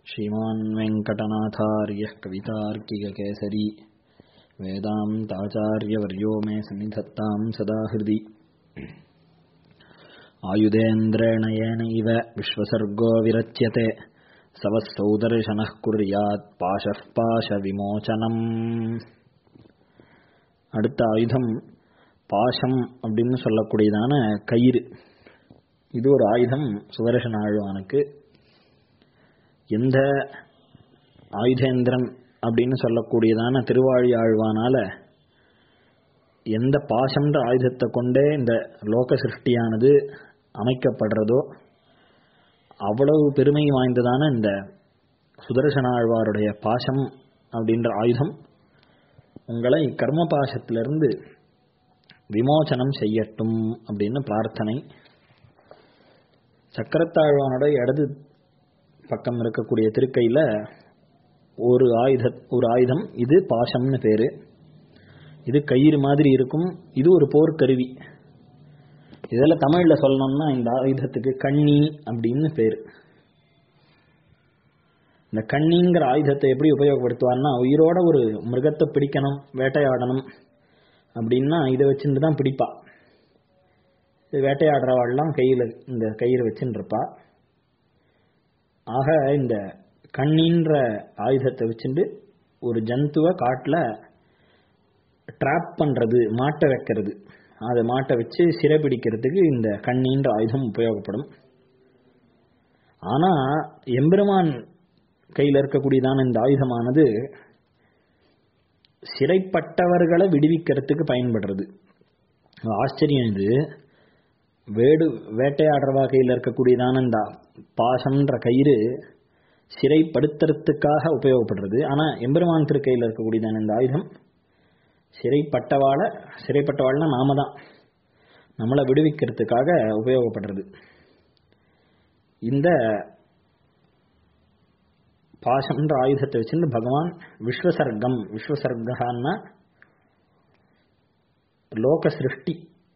श्रीमान् वेङ्कटनाथार्यः कवितार्किककेसरी वेदान्ताचार्यवर्यो मे सन्निधत्तां सदा हृदि आयुधेन्द्रेण येनैव विश्वसर्गो विरच्यते सवः सौदर्शनः कुर्यात् पाशः பாசவிமோச்சனம் அடுத்த ஆயுதம் பாசம் அப்படின்னு சொல்லக்கூடியதான கயிறு இது ஒரு ஆயுதம் சுதர்சன ஆழ்வானுக்கு எந்த ஆயுதேந்திரன் அப்படின்னு சொல்லக்கூடியதான திருவாழி ஆழ்வானால எந்த பாசம்ன்ற ஆயுதத்தை கொண்டே இந்த லோக சிருஷ்டியானது அமைக்கப்படுறதோ அவ்வளவு பெருமை வாய்ந்ததான இந்த சுதர்சன ஆழ்வாருடைய பாசம் அப்படின்ற ஆயுதம் உங்களை கர்ம பாசத்திலிருந்து விமோச்சனம் செய்யட்டும் அப்படின்னு பிரார்த்தனை சக்கரத்தாழ்வானோட இடது பக்கம் இருக்கக்கூடிய திருக்கையில ஒரு ஆயுத ஒரு ஆயுதம் இது பாசம்னு பேரு இது கயிறு மாதிரி இருக்கும் இது ஒரு போர்க்கருவி இதில் தமிழ்ல சொல்லணும்னா இந்த ஆயுதத்துக்கு கண்ணி அப்படின்னு பேரு இந்த கண்ணிங்கிற ஆயுதத்தை எப்படி உபயோகப்படுத்துவார்னா உயிரோட ஒரு மிருகத்தை பிடிக்கணும் வேட்டையாடணும் அப்படின்னா இதை வச்சுட்டு தான் பிடிப்பா இது வேட்டையாடுறவாள்லாம் கையில் இந்த கயிறு வச்சுன்னு இருப்பா ஆக இந்த கண்ணின்ற ஆயுதத்தை வச்சுட்டு ஒரு ஜந்துவை காட்டில் ட்ராப் பண்ணுறது மாட்டை வைக்கிறது அதை மாட்டை வச்சு சிறை பிடிக்கிறதுக்கு இந்த கண்ணின்ற ஆயுதம் உபயோகப்படும் ஆனால் எம்பெருமான் கையில் இருக்கக்கூடியதான இந்த ஆயுதமானது சிறைப்பட்டவர்களை விடுவிக்கிறதுக்கு பயன்படுறது ஆச்சரியம் இது வேடு வேட்டையாடுறவா கையில் இருக்கக்கூடியதான இந்த பாசம்ன்ற கயிறு சிறைப்படுத்துறதுக்காக உபயோகப்படுறது ஆனால் எம்பெருமான் திருக்கையில் இருக்கக்கூடியதான இந்த ஆயுதம் சிறைப்பட்டவாளை சிறைப்பட்டவாள்னா நாம தான் நம்மளை விடுவிக்கிறதுக்காக உபயோகப்படுறது இந்த பாசம்ன்ற ஆயுதத்தை வச்சுட்டு பகவான் விஸ்வசர்க்கம் விஸ்வசர்கான்னா லோக சிருஷ்டி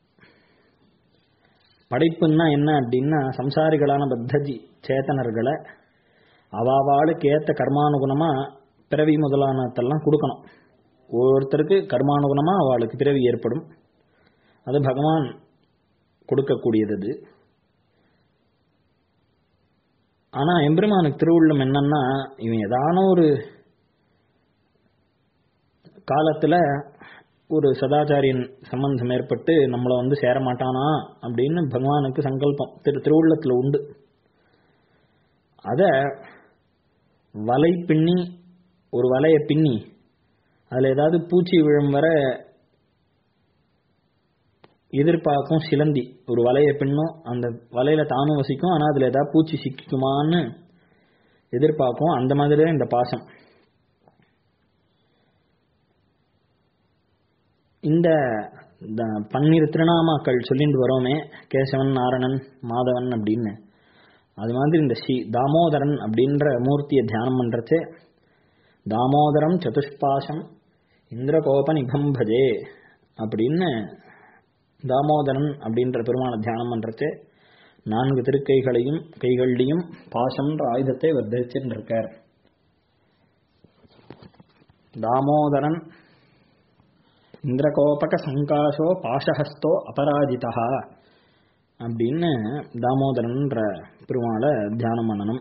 படைப்புன்னா என்ன அப்படின்னா சம்சாரிகளான பத்தஜி சேத்தனர்களை அவாவாளுக்கு ஏற்ற கர்மானுகுணமா பிறவி முதலானதெல்லாம் கொடுக்கணும் ஒவ்வொருத்தருக்கு கர்மானுகுணமா அவளுக்கு பிறவி ஏற்படும் அது பகவான் கொடுக்கக்கூடியது அது ஆனா எம்பெருமானுக்கு திருவுள்ளம் என்னன்னா இவன் ஏதான ஒரு காலத்துல ஒரு சதாச்சாரியன் சம்பந்தம் ஏற்பட்டு நம்மளை வந்து சேர மாட்டானா அப்படின்னு பகவானுக்கு சங்கல்பம் திரு திருவுள்ளத்துல உண்டு அத வலை பின்னி ஒரு வலையை பின்னி அதுல ஏதாவது பூச்சி விழும் வர எதிர்பார்க்கும் சிலந்தி ஒரு வலையை பின்னும் அந்த வலையில தானும் வசிக்கும் ஆனா அதுல ஏதாவது பூச்சி சிக்குமான்னு எதிர்பார்க்கும் அந்த மாதிரி தான் இந்த பாசம் இந்த பன்னீர் திருநாமாக்கள் சொல்லிட்டு வரோமே கேசவன் நாரணன் மாதவன் அப்படின்னு அது மாதிரி இந்த ஸ்ரீ தாமோதரன் அப்படின்ற மூர்த்தியை தியானம் பண்றச்சே தாமோதரம் சதுஷ்பாசம் இந்திரகோப நிபம்பஜே அப்படின்னு தாமோதரன் அப்படின்ற பெருமான தியானம் பண்றச்சே நான்கு திருக்கைகளையும் கைகள்லையும் பாசம்ன்ற ஆயுதத்தை அவர் தரிச்சிருக்கார் தாமோதரன் இந்திரகோபக சங்காசோ பாசஹஸ்தோ அபராஜிதா அப்படின்னு தாமோதரன்ற பெருமாளை தியானம் பண்ணணும்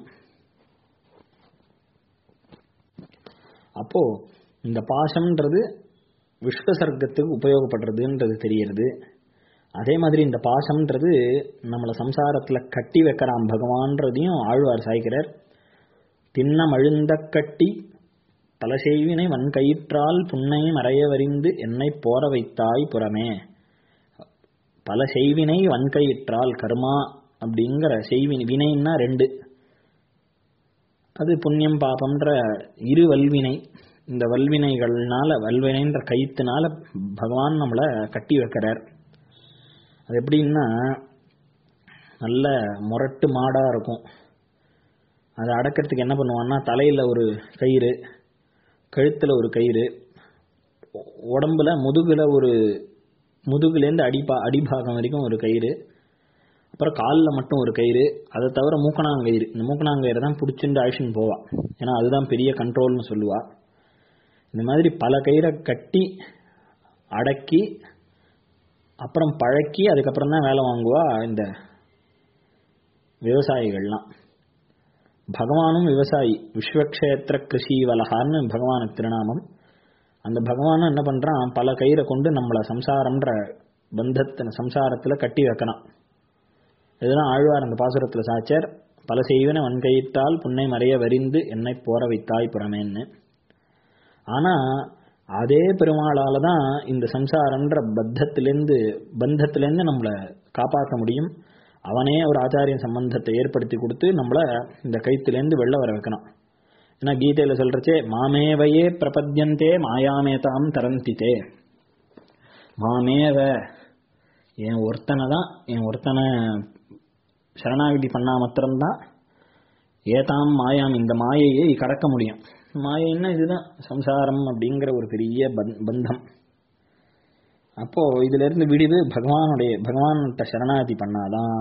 அப்போ இந்த பாசம்ன்றது விஸ்வசர்க்கத்துக்கு உபயோகப்படுறதுன்றது தெரியறது அதே மாதிரி இந்த பாசம்ன்றது நம்மளை சம்சாரத்துல கட்டி வைக்கிறான் பகவான்றதையும் ஆழ்வார் சாய்க்கிறார் தின்னம் அழுந்த கட்டி பல செய்வினை வன்கயிற்றால் புன்னை மறையவறிந்து என்னை போற வைத்தாய் புறமே பல செய்வினை வன்கயிற்றால் கர்மா அப்படிங்கிற செய்வினை வினைன்னா ரெண்டு அது புண்ணியம் பாபம்ன்ற இரு வல்வினை இந்த வல்வினைகள்னால வல்வினைன்ற கயிற்றுனால பகவான் நம்மளை கட்டி வைக்கிறார் அது எப்படின்னா நல்ல முரட்டு மாடா இருக்கும் அதை அடக்கிறதுக்கு என்ன பண்ணுவான்னா தலையில ஒரு கயிறு கழுத்துல ஒரு கயிறு உடம்புல முதுகுல ஒரு முதுகுலேருந்து அடிப்பா அடிபாகம் வரைக்கும் ஒரு கயிறு அப்புறம் காலில் மட்டும் ஒரு கயிறு அதை தவிர மூக்கணாங்கயிறு இந்த மூக்கணாங்கயிறு தான் பிடிச்சிட்டு ஆயுஷன் போவா ஏன்னா அதுதான் பெரிய கண்ட்ரோல்னு சொல்லுவா இந்த மாதிரி பல கயிறை கட்டி அடக்கி அப்புறம் பழக்கி அதுக்கப்புறம் தான் வேலை வாங்குவா இந்த விவசாயிகள்லாம் பகவானும் விவசாயி விஸ்வக்ஷேத்திர கிருஷி வலகான்னு பகவானுக்கு திருநாமம் அந்த பகவானும் என்ன பண்றான் பல கயிறை கொண்டு நம்மளை சம்சாரம்ன்ற பந்தத்தை சம்சாரத்துல கட்டி வைக்கணும் இதுதான் ஆழ்வார் அந்த பாசுரத்துல சாச்சர் பல செய்வன வன்கையிட்டால் புன்னை மறைய வரிந்து என்னை போற வைத்தாய் புறமேன்னு ஆனா அதே பெருமாளால தான் இந்த சம்சாரம்ன்ற பத்தத்திலேருந்து பந்தத்திலேருந்து நம்மளை காப்பாற்ற முடியும் அவனே ஒரு ஆச்சாரிய சம்பந்தத்தை ஏற்படுத்தி கொடுத்து நம்மள இந்த கைத்திலேருந்து வெளில வர வைக்கணும் ஏன்னா கீதையில சொல்றச்சே மாமேவையே பிரபத்யந்தே மாயாமேதாம் தரந்தித்தே மாமேவ என் ஒருத்தனை தான் என் ஒருத்தனை சரணாகதி பண்ணா மாத்திரம்தான் ஏதாம் மாயாம் இந்த மாயையை கடக்க முடியும் மாயைன்னா இதுதான் சம்சாரம் அப்படிங்கிற ஒரு பெரிய பந்- பந்தம் அப்போ இதுல இருந்து விடிவு பகவானுடைய பகவான்கிட்ட சரணாகதி பண்ணாதான்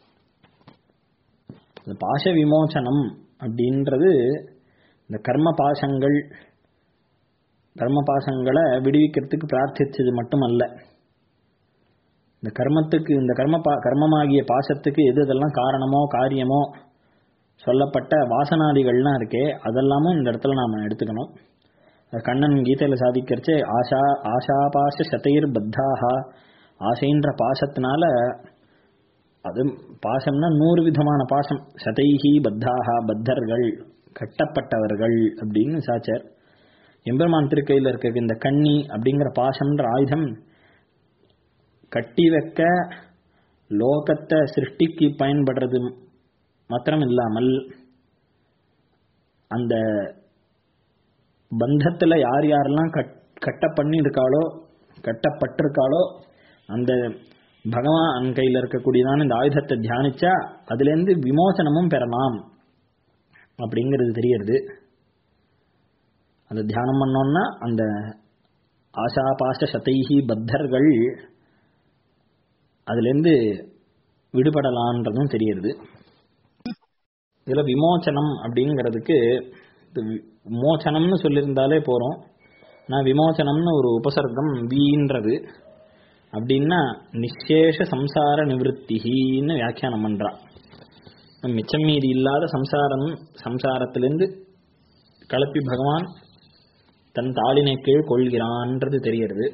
இந்த பாச விமோசனம் அப்படின்றது இந்த கர்ம பாசங்கள் கர்ம பாசங்களை விடுவிக்கிறதுக்கு பிரார்த்திச்சது மட்டுமல்ல இந்த கர்மத்துக்கு இந்த கர்ம பா கர்மமாகிய பாசத்துக்கு எது எதெல்லாம் காரணமோ காரியமோ சொல்லப்பட்ட வாசனாதிகள்லாம் இருக்கே அதெல்லாமும் இந்த இடத்துல நாம எடுத்துக்கணும் அது கண்ணன் கீதையில சாதிக்கிறச்சே ஆஷா ஆஷாபாச சதைர் பத்தாக ஆசைன்ற பாசத்தினால அது பாசம்னா நூறு விதமான பாசம் சதைஹி பத்தாக பத்தர்கள் கட்டப்பட்டவர்கள் அப்படின்னு சாச்சர் எம்பெருமான் திருக்கையில் இருக்க இந்த கண்ணி அப்படிங்கிற பாசம்ன்ற ஆயுதம் கட்டி வைக்க லோகத்தை சிருஷ்டிக்கு பயன்படுறது மாத்திரம் இல்லாமல் அந்த பந்தத்துல யார் யாரெல்லாம் கட் கட்ட பண்ணி இருக்காளோ கட்டப்பட்டிருக்காளோ அந்த பகவான் கையில் இருக்கக்கூடியதான இந்த ஆயுதத்தை தியானிச்சா அதுலேருந்து விமோசனமும் பெறலாம் அப்படிங்கிறது தெரியறது அந்த தியானம் பண்ணோம்னா அந்த ஆசாபாச சதைஹி பத்தர்கள் அதுலேருந்து விடுபடலான்றதும் தெரியறது இதுல விமோச்சனம் அப்படிங்கிறதுக்கு இது வி- மோச்சனம்னு சொல்லியிருந்தாலே போறோம் நான் விமோச்சனம்னு ஒரு உபசர்க்கம் வீன்றது அப்படின்னா நிச்சேஷ சம்சார நிவృத்தின்னு வியாக்கியானம் பண்றா மிச்சம் மீதி இல்லாத சம்சாரம் சம்சாரத்திலிருந்து கலப்பி பகவான் தன் தாளினை கீழ் கொள்கிறான்ன்றது தெரியறது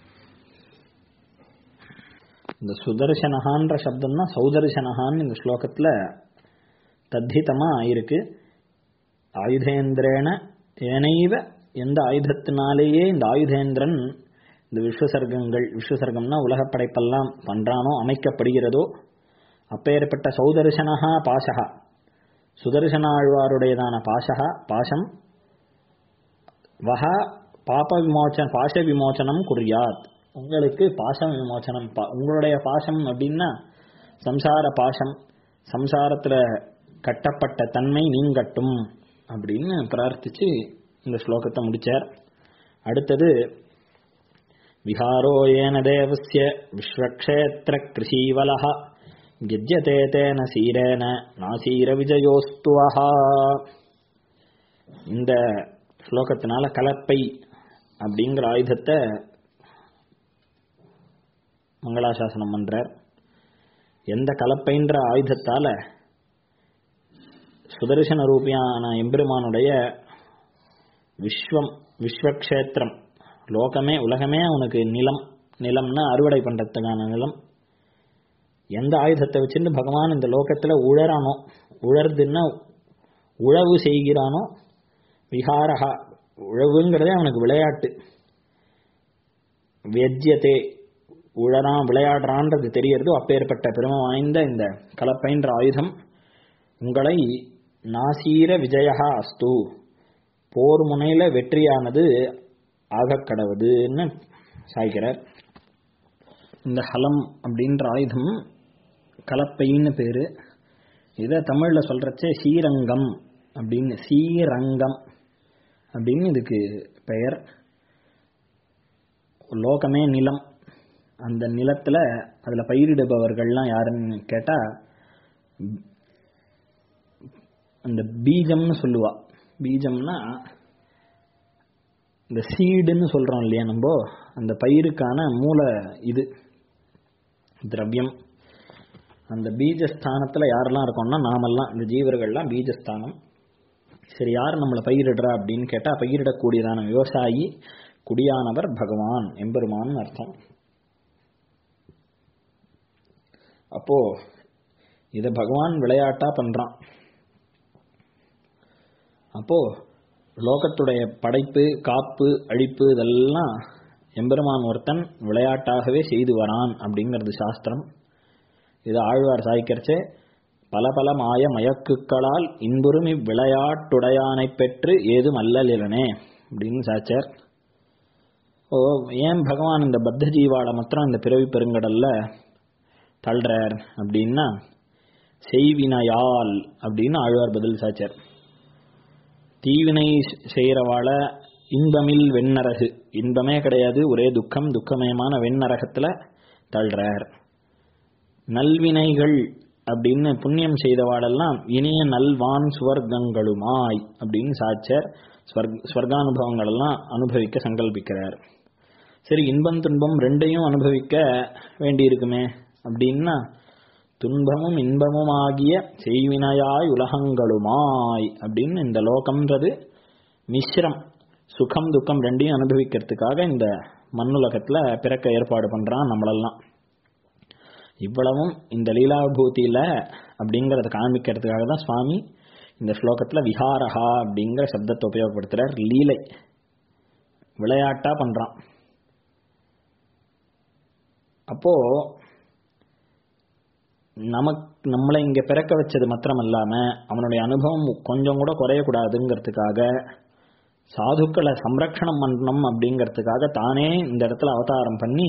இந்த சுதர்சனகான்ற சப்தம்னா சௌதர்சனகான்னு இந்த ஸ்லோகத்துல தத்திதமா ஆயிருக்கு ஆயுதேந்திரேன ஏனைவ எந்த ஆயுதத்தினாலேயே இந்த ஆயுதேந்திரன் இந்த விஸ்வசர்க்கங்கள் விஸ்வசர்க்கம்னா உலகப் படைப்பெல்லாம் பண்றானோ அமைக்கப்படுகிறதோ அப்பேற்பட்ட சௌதர்சனஹா பாசகா சுதர்சனாழ்வாருடையதான பாசகா பாசம் வஹா பாப விமோச்சன பாச விமோச்சனம் குறியாத் உங்களுக்கு பாசம் விமோச்சனம் பா- உங்களுடைய பாசம் அப்படின்னா சம்சார பாசம் சம்சாரத்துல கட்டப்பட்ட தன்மை நீங்கட்டும் அப்படின்னு பிரார்த்திச்சு இந்த ஸ்லோகத்தை முடிச்சார் அடுத்தது விஹாரோ ஏன தேவஸ்ய விஸ்வக்ஷேத்திர கிருஷீவலஹ கெஜ்யதே தேன சீரேன நாசீர விஜயோஸ்துவஹா இந்த ஸ்லோகத்தினால கலப்பை அப்படிங்கிற ஆயுதத்தை மங்களாசாசனம் பண்றார் எந்த கலப்பைன்ற ஆயுதத்தால சுதர்சன ரூபியான எம்பெருமானுடைய விஸ்வம் விஸ்வக்ஷேத்திரம் லோகமே உலகமே அவனுக்கு நிலம் நிலம்னா அறுவடை பண்றதுக்கான நிலம் எந்த ஆயுதத்தை வச்சுட்டு பகவான் இந்த லோகத்துல உழறானோ உழறதுன்னா உழவு செய்கிறானோ விஹாரஹா உழவுங்கிறதே அவனுக்கு விளையாட்டு வெஜ்யத்தே உழறான் விளையாடுறான்றது தெரியறது அப்பேற்பட்ட பெருமை வாய்ந்த இந்த கலப்பைன்ற ஆயுதம் உங்களை நாசீர விஜயா அஸ்து போர் முனையில வெற்றியானது ஆகக் கடவுதுன்னு சாய்க்கிறார் இந்த ஹலம் அப்படின்ற ஆயுதம் கலப்பைன்னு பேரு இதை தமிழ்ல சொல்றச்சே ஸ்ரீரங்கம் அப்படின்னு ஸ்ரீரங்கம் அப்படின்னு இதுக்கு பெயர் லோகமே நிலம் அந்த நிலத்துல அதுல பயிரிடுபவர்கள்லாம் யாருன்னு கேட்டா அந்த பீஜம்னு சொல்லுவா பீஜம்னா இந்த சீடுன்னு சொல்றோம் இல்லையா நம்ம அந்த பயிருக்கான மூல இது திரவியம் அந்த பீஜஸ்தானத்துல யாரெல்லாம் இருக்கோம்னா நாமெல்லாம் இந்த ஜீவர்கள்லாம் பீஜஸ்தானம் சரி யார் நம்மளை பயிரிடுறா அப்படின்னு கேட்டா பயிரிடக்கூடியதான விவசாயி குடியானவர் பகவான் எம்பெருமான் அர்த்தம் அப்போ இத பகவான் விளையாட்டா பண்றான் அப்போ லோகத்துடைய படைப்பு காப்பு அழிப்பு இதெல்லாம் எம்பெருமான் ஒருத்தன் விளையாட்டாகவே செய்து வரான் அப்படிங்கிறது சாஸ்திரம் இது ஆழ்வார் சாய்க்கரிச்சே பல பல மாய மயக்குக்களால் இன்புறும் இவ்விளையாட்டுடையானை பெற்று ஏதும் அல்லலிலனே அப்படின்னு சாச்சார் ஓ ஏன் பகவான் இந்த பத்த ஜீவாட மாத்திரம் இந்த பிறவி பெருங்கடல்ல தள்ளுறார் அப்படின்னா செய்வினையால் அப்படின்னு ஆழ்வார் பதில் சாச்சார் தீவினை செய்கிறவாள இன்பமில் வெண்ணரகு இன்பமே கிடையாது ஒரே துக்கம் துக்கமயமான வெண்ணரகத்துல தள்ளுறார் நல்வினைகள் அப்படின்னு புண்ணியம் செய்தவாடெல்லாம் இனிய நல்வான் சுவர்க்கங்களுமாய் அப்படின்னு சாச்சர் ஸ்வர்கானுபவங்கள் எல்லாம் அனுபவிக்க சங்கல்பிக்கிறார் சரி இன்பம் துன்பம் ரெண்டையும் அனுபவிக்க வேண்டியிருக்குமே அப்படின்னா துன்பமும் இன்பமும் ஆகிய செய்வினையாய் உலகங்களுமாய் அப்படின்னு இந்த லோகம்ன்றது மிஸ்ரம் சுகம் துக்கம் ரெண்டையும் அனுபவிக்கிறதுக்காக இந்த மண்ணுலகத்துல பிறக்க ஏற்பாடு பண்றான் நம்மளெல்லாம் இவ்வளவும் இந்த லீலாபூதியில அப்படிங்கறத காண்பிக்கிறதுக்காக தான் சுவாமி இந்த ஸ்லோகத்துல விஹாரஹா அப்படிங்கிற சப்தத்தை உபயோகப்படுத்துறார் லீலை விளையாட்டா பண்றான் அப்போ நமக்கு நம்மளை இங்க பிறக்க வச்சது மாத்திரம் இல்லாம அவனுடைய அனுபவம் கொஞ்சம் கூட குறையக்கூடாதுங்கிறதுக்காக சாதுக்களை சம்ரக்ஷணம் பண்ணணும் அப்படிங்கிறதுக்காக தானே இந்த இடத்துல அவதாரம் பண்ணி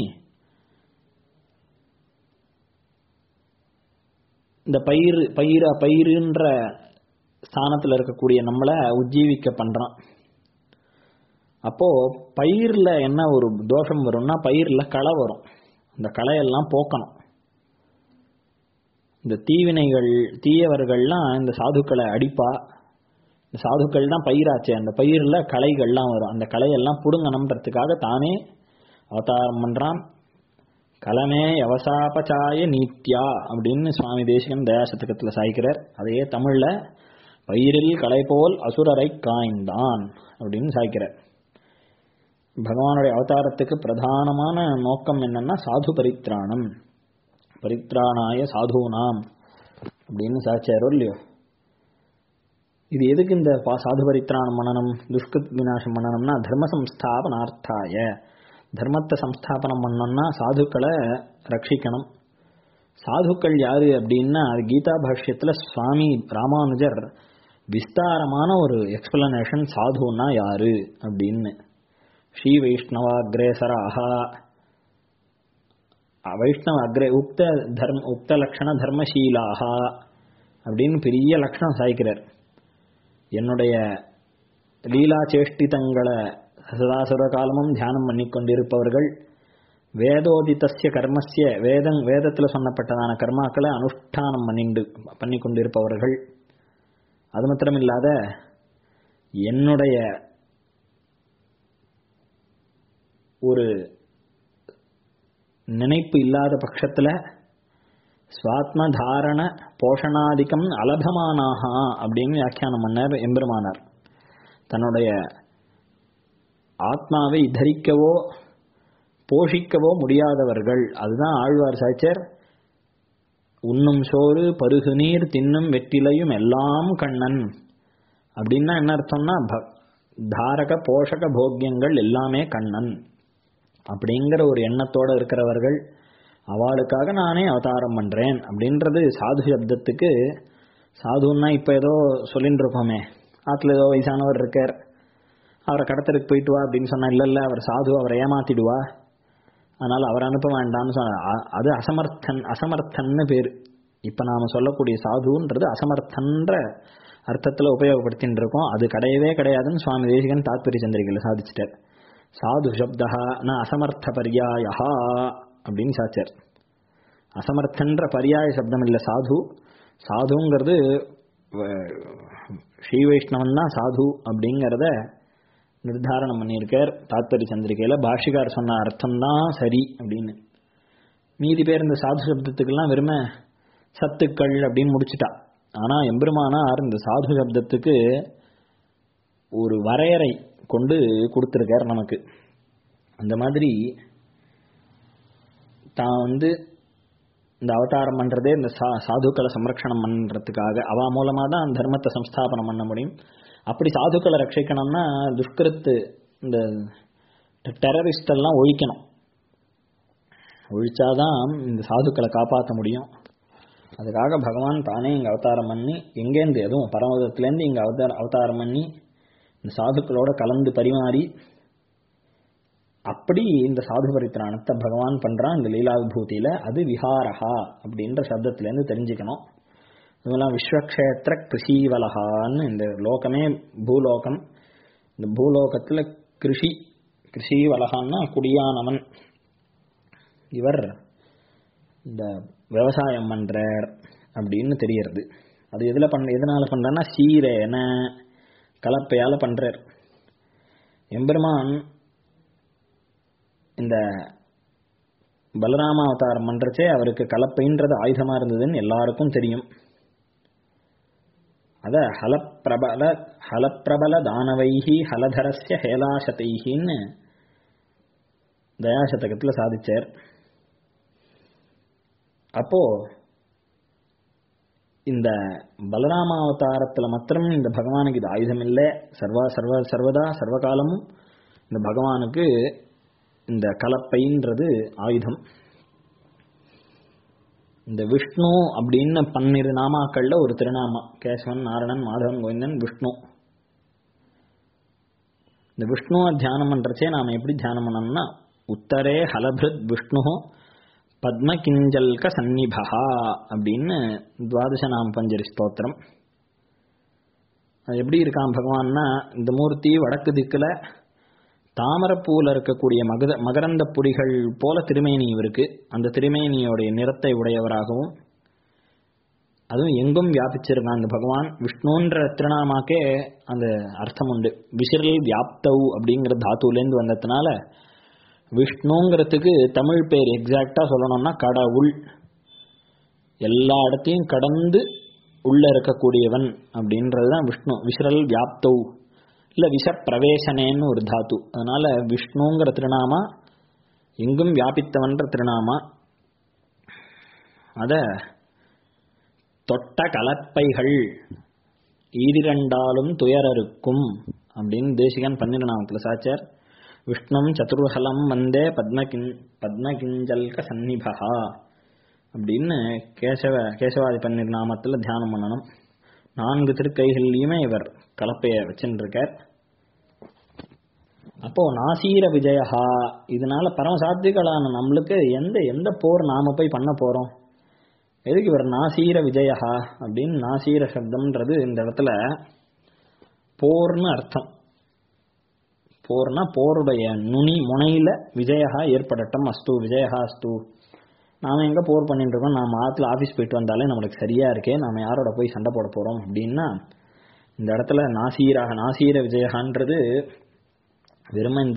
இந்த பயிர் பயிர பயிருன்ற ஸ்தானத்தில் இருக்கக்கூடிய நம்மளை உஜ்ஜீவிக்க பண்றான் அப்போ பயிர்ல என்ன ஒரு தோஷம் வரும்னா பயிர்ல களை வரும் அந்த களையெல்லாம் போக்கணும் இந்த தீவினைகள் தீயவர்கள்லாம் இந்த சாதுக்களை அடிப்பா இந்த சாதுக்கள் தான் பயிராச்சு அந்த பயிரில் களைகள்லாம் வரும் அந்த களையெல்லாம் புடுங்கணுன்றதுக்காக தானே அவதாரம் பண்றான் கலமே யவசாபச்சாய நீத்யா அப்படின்னு சுவாமி தேசிகன் தயாசதகத்தில் சாய்க்கிறார் அதையே தமிழ்ல பயிரில் களை போல் அசுரரை காய்ந்தான் அப்படின்னு சாய்க்கிறார் பகவானுடைய அவதாரத்துக்கு பிரதானமான நோக்கம் என்னன்னா சாது பரித்ராணம் பரித்ராணாய சாதுனாம் அப்படின்னு சாச்சாரோ இல்லையோ இது எதுக்கு இந்த பா- சாது பரித்ராணம் பண்ணணும் துஷ்கிருத் விநாசம் பண்ணணும்னா தர்ம சம்ஸ்தாபனார்த்தாய தர்மத்தை சம்ஸ்தாபனம் பண்ணணும்னா சாதுக்களை ரட்சிக்கணும் சாதுக்கள் யாரு அப்படின்னா அது கீதா பாஷ்யத்துல சுவாமி ராமானுஜர் விஸ்தாரமான ஒரு எக்ஸ்பிளனேஷன் சாதுன்னா யாரு அப்படின்னு ஸ்ரீ வைஷ்ணவ அக்ரேசராக வைஷ்ணவ அக்ரே உக்த தர்ம உக்த லக்ஷண தர்மசீலாக அப்படின்னு பெரிய லட்சணம் சாய்க்கிறார் என்னுடைய லீலா சேஷ்டிதங்களை சதாசுர காலமும் தியானம் பண்ணி கொண்டிருப்பவர்கள் வேதோதிதஸ்ய கர்மஸ்ய வேதம் வேதத்தில் சொன்னப்பட்டதான கர்மாக்களை அனுஷ்டானம் பண்ணிண்டு பண்ணி கொண்டிருப்பவர்கள் அது மாத்திரம் இல்லாத என்னுடைய ஒரு நினைப்பு இல்லாத பட்சத்துல சுவாத்ம தாரண போஷணாதிக்கம் அலபமானாகா அப்படின்னு வியாக்கியானம் பண்ணார் எம்பெருமானார் தன்னுடைய ஆத்மாவை தரிக்கவோ போஷிக்கவோ முடியாதவர்கள் அதுதான் ஆழ்வார் சாய்ச்சர் உண்ணும் சோறு பருகு நீர் தின்னும் வெற்றிலையும் எல்லாம் கண்ணன் அப்படின்னா என்ன அர்த்தம்னா ப- தாரக போஷக போக்கியங்கள் எல்லாமே கண்ணன் அப்படிங்கிற ஒரு எண்ணத்தோட இருக்கிறவர்கள் அவளுக்காக நானே அவதாரம் பண்றேன் அப்படின்றது சாது சப்தத்துக்கு சாதுன்னா இப்ப ஏதோ சொல்லிட்டு இருக்கோமே ஆத்துல ஏதோ வயசானவர் இருக்கார் அவரை கடத்தலுக்கு போயிட்டு வா அப்படின்னு சொன்னா இல்ல இல்ல அவர் சாது அவரை ஏமாத்திடுவா அதனால அவர் அனுப்ப வேண்டாம்னு சொன்ன அ- அது அசமர்த்தன் அசமர்த்தன்னு பேரு இப்ப நாம சொல்லக்கூடிய சாதுன்றது அசமர்த்தன்ற அர்த்தத்துல உபயோகப்படுத்தின்னு இருக்கோம் அது கிடையவே கிடையாதுன்னு சுவாமி தேசிகன் தாத்பரிய சந்திரிகையில் சாதிச்சிட்டார் சாது சப்தா ந அசமர்த்த பர்யாயா அப்படின்னு சாச்சார் அசமர்த்தன்ற பரியாய சப்தம் இல்லை சாது சாதுங்கிறது ஸ்ரீ வைஷ்ணவன் தான் சாது அப்படிங்கிறத நிர்தாரணம் பண்ணியிருக்கார் தாத்பரி சந்திரிகையில் பாஷிகார் சொன்ன அர்த்தம் தான் சரி அப்படின்னு மீதி பேர் இந்த சாது சப்தத்துக்கெல்லாம் வெறுமை சத்துக்கள் அப்படின்னு முடிச்சுட்டா ஆனா எம்பெருமானார் இந்த சாது சப்தத்துக்கு ஒரு வரையறை கொண்டு கொடுத்துருக்கார் நமக்கு அந்த மாதிரி தான் வந்து இந்த அவதாரம் பண்றதே இந்த சா சாதுக்களை சம்ரக்ஷணம் பண்றதுக்காக அவ மூலமா தான் தர்மத்தை சம்ஸ்தாபனம் பண்ண முடியும் அப்படி சாதுக்களை ரட்சிக்கணும்னா துஷ்கிருத்து இந்த டெரரிஸ்ட் எல்லாம் ஒழிக்கணும் ஒழிச்சாதான் இந்த சாதுக்களை காப்பாற்ற முடியும் அதுக்காக பகவான் தானே இங்கே அவதாரம் பண்ணி எங்கேருந்து எதுவும் பரமதத்துலேருந்து இங்கே அவதார அவதாரம் பண்ணி இந்த சாதுக்களோட கலந்து பரிமாறி அப்படி இந்த சாது பரித்திராணத்தை பகவான் பண்றான் இந்த லீலா விபூதியில அது விஹாரஹா அப்படின்ற சப்தத்திலேருந்து தெரிஞ்சுக்கணும் இதெல்லாம் விஸ்வக்ஷேத்திர கிருஷிவலகான்னு இந்த லோகமே பூலோகம் இந்த பூலோகத்துல கிருஷி கிருஷிவலகான்னா குடியானவன் இவர் இந்த விவசாயம் பண்றார் அப்படின்னு தெரியறது அது எதுல பண்ண எதனால பண்றன்னா சீரேன கலப்பையால பண்றார் எம்பெருமான் இந்த பலராம அவதாரம் பண்றச்சே அவருக்கு கலப்பைன்றது ஆயுதமா இருந்ததுன்னு எல்லாருக்கும் தெரியும் அத ஹலப்பிரபல ஹலப்பிரபல தானவைஹி ஹலதரஸ்ய ஹேலாசதைஹின்னு தயாசதகத்தில் சாதிச்சார் அப்போ இந்த பலராம அவதாரத்துல மாத்திரம் இந்த பகவானுக்கு இது ஆயுதம் இல்லை சர்வா சர்வ சர்வதா சர்வகாலமும் இந்த பகவானுக்கு இந்த கலப்பைன்றது ஆயுதம் இந்த விஷ்ணு அப்படின்னு பன்னிரு நாமாக்கள்ல ஒரு திருநாமா கேசவன் நாரணன் மாதவன் கோவிந்தன் விஷ்ணு இந்த விஷ்ணுவை தியானம் பண்றச்சே நாம எப்படி தியானம் பண்ணோம்னா உத்தரே ஹலபிருத் விஷ்ணு பத்மகிஞ்சல்க சந்நிபா அப்படின்னு துவாதச நாம பஞ்சரி ஸ்தோத்திரம் அது எப்படி இருக்கான் பகவான்னா இந்த மூர்த்தி வடக்கு திக்குல தாமரப்பூல இருக்கக்கூடிய மகத மகரந்த புரிகள் போல திருமேனி இவருக்கு அந்த திருமேனியோடைய நிறத்தை உடையவராகவும் அதுவும் எங்கும் வியாபிச்சிருக்கான் அந்த பகவான் விஷ்ணுன்ற திருநாமாக்கே அந்த அர்த்தம் உண்டு விசிறல் வியாப்தவ் அப்படிங்கிற தாத்துலேருந்து வந்ததுனால விஷ்ணுங்கிறதுக்கு தமிழ் பேர் எக்ஸாக்டா சொல்லணும்னா கடவுள் எல்லா இடத்தையும் கடந்து உள்ள இருக்கக்கூடியவன் அப்படின்றது தான் விஷ்ணு விசிறல் வியாப்தவ் இல்ல விஷ பிரவேசனேன்னு ஒரு தாத்து அதனால விஷ்ணுங்கிற திருநாமா எங்கும் வியாபித்தவன்ற திருநாமா அத தொட்ட கலப்பைகள் ஈரிரண்டாலும் துயரருக்கும் அப்படின்னு தேசிகன் பன்னிரநாமத்துல சாச்சார் விஷ்ணும் சதுர்ஹலம் வந்தே பத்மகின் பத்மகிஞ்சல்க சந்நிபா அப்படின்னு கேசவ கேசவாதி பன்னீர் நாமத்தில் தியானம் பண்ணணும் நான்கு திருக்கைகள்லையுமே இவர் கலப்பைய வச்சுருக்கார் அப்போ நாசீர விஜயஹா இதனால பரமசாத்விகளான நம்மளுக்கு எந்த எந்த போர் நாம போய் பண்ண போறோம் எதுக்கு இவர் நாசீர விஜயஹா அப்படின்னு நாசீர சப்தம்ன்றது இந்த இடத்துல போர்னு அர்த்தம் போர்னா போருடைய நுனி முனையில விஜயஹா ஏற்படட்டும் அஸ்து விஜயஹா அஸ்து நாம எங்க போர் பண்ணிட்டு இருக்கோம் நாம ஆத்துல ஆபீஸ் போயிட்டு வந்தாலே நம்மளுக்கு சரியா இருக்கே நாம யாரோட போய் சண்டை போட போறோம் அப்படின்னா இந்த இடத்துல நாசீராக நாசீர விஜயகான்றது வெறும இந்த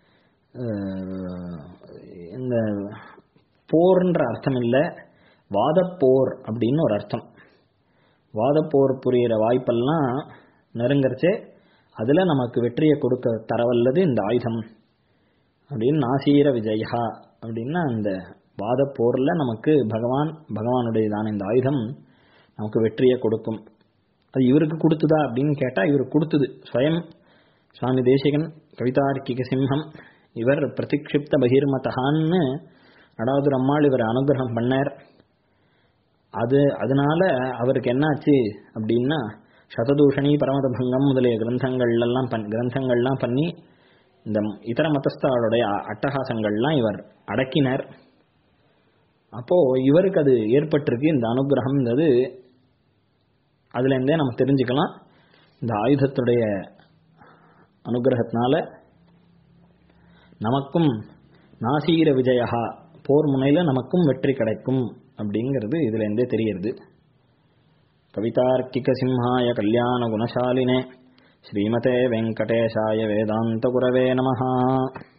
இந்த போர்ன்ற அர்த்தம் இல்லை வாதப்போர் அப்படின்னு ஒரு அர்த்தம் வாதப்போர் புரியிற வாய்ப்பெல்லாம் நெருங்கறச்சே அதுல நமக்கு வெற்றியை கொடுக்க தரவல்லது இந்த ஆயுதம் அப்படின்னு நாசீர விஜயா அப்படின்னா அந்த வாத போர்ல நமக்கு பகவான் பகவானுடையதான இந்த ஆயுதம் நமக்கு வெற்றியை கொடுக்கும் அது இவருக்கு கொடுத்துதா அப்படின்னு கேட்டா இவருக்கு கொடுத்தது ஸ்வயம் சுவாமி தேசிகன் கவிதார்க்கிக சிம்ஹம் இவர் பிரதிக்ஷிப்த பகிர்மதகான்னு அடாவது அம்மாள் இவர் அனுகிரகம் பண்ணார் அது அதனால அவருக்கு என்னாச்சு அப்படின்னா சததூஷணி பரமதபங்கம் முதலிய கிரந்தங்கள் எல்லாம் பண் கிரந்தங்கள்லாம் பண்ணி இந்த இதர மதஸ்தாளுடைய அட்டகாசங்கள்லாம் இவர் அடக்கினார் அப்போ இவருக்கு அது ஏற்பட்டிருக்கு இந்த அனுகிரகம்ன்றது அதுல இருந்தே நம்ம தெரிஞ்சுக்கலாம் இந்த ஆயுதத்துடைய அனுகிரகத்தினால நமக்கும் நாசீர விஜயா போர் முனையில் நமக்கும் வெற்றி கிடைக்கும் அப்படிங்கிறது இதுல இருந்தே தெரிகிறது கவிதார்க்கிக சிம்ஹாய கல்யாண குணசாலினே ஸ்ரீமதே வெங்கடேஷாய வேதாந்த குரவே நமஹா